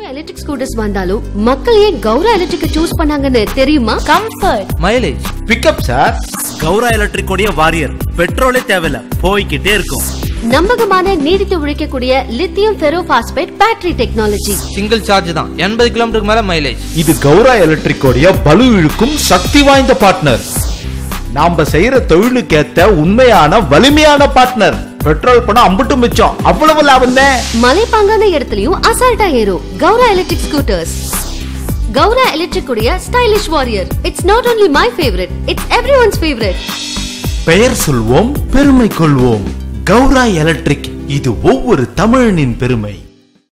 electric scooters வந்தாலும் மக்கள் ஏன் கௌரா எலக்ட்ரிக் சூஸ் பண்ணாங்கன்னு தெரியுமா comfort mileage pickup sir Gowra electric உடைய வாரியர் பெட்ரோலே தேவையில்ல போய்கிட்டே இருக்கும் நம்பகமான நீடித்து உழைக்கக்கூடிய lithium ferro phosphate battery technology single charge தான் எண்பது கிலோமீட்டருக்கு மேல மைலேஜ் இது கௌரா எலக்ட்ரிக்கோடைய பலு இழுக்கும் சக்தி வாய்ந்த பார்ட்னர் நாம செய்யற தொழிலுக்கேத்த உண்மையான வலிமையான பார்ட்னர் பெட்ரோல் பணம் அம்புட்டு மிச்சம் அவ்வளவு லாபம் தான் மலைப்பாங்கான இடத்துலயும் அசால்ட்டா ஏறும் Gowra electric scooters Gowra electric உடைய stylish Warrior it's not only my favourite it's every one's favourite பெயர் சொல்வோம் பெருமை கொள்வோம் கௌரா எலக்ட்ரிக் இது ஒவ்வொரு தமிழனின் பெருமை